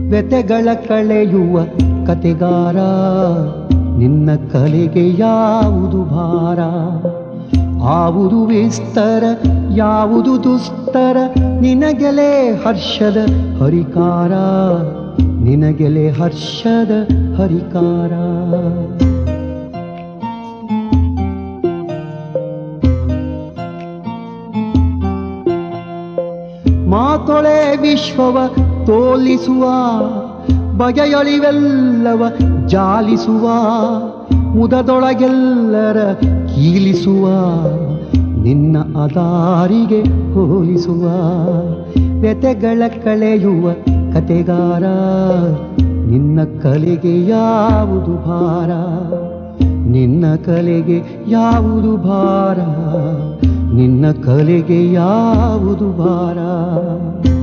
ವ್ಯತೆಗಳ ಕಳೆಯುವ ಕತೆಗಾರ ನಿನ್ನ ಕಲೆಗೆ ಯಾವುದು ಭಾರ ಆವುದು ವಿಸ್ತರ ಯಾವುದು ದುಸ್ತರ ನಿನಗೆಲೆ ಹರ್ಷದ ಹರಿಕಾರ ನಿನಗೆಲೆ ಹರ್ಷದ ಹರಿಕಾರ ಮಾತೊಳೆ ವಿಶ್ವವ ತೋಲಿಸುವ ಬಗೆಯೊಳಿವೆಲ್ಲವ ಜಾಲಿಸುವ ಮುದದೊಳಗೆಲ್ಲರ ಕೀಲಿಸುವ ನಿನ್ನ ಅದಾರಿಗೆ ಹೋಲಿಸುವ ವ್ಯತೆಗಳ ಕಳೆಯುವ ಕತೆಗಾರ ನಿನ್ನ ಕಲೆಗೆ ಯಾವುದು ಭಾರ ನಿನ್ನ ಕಲೆಗೆ ಯಾವುದು ಭಾರ ನಿನ್ನ ಕಲೆಗೆ ಯಾವುದು ಭಾರ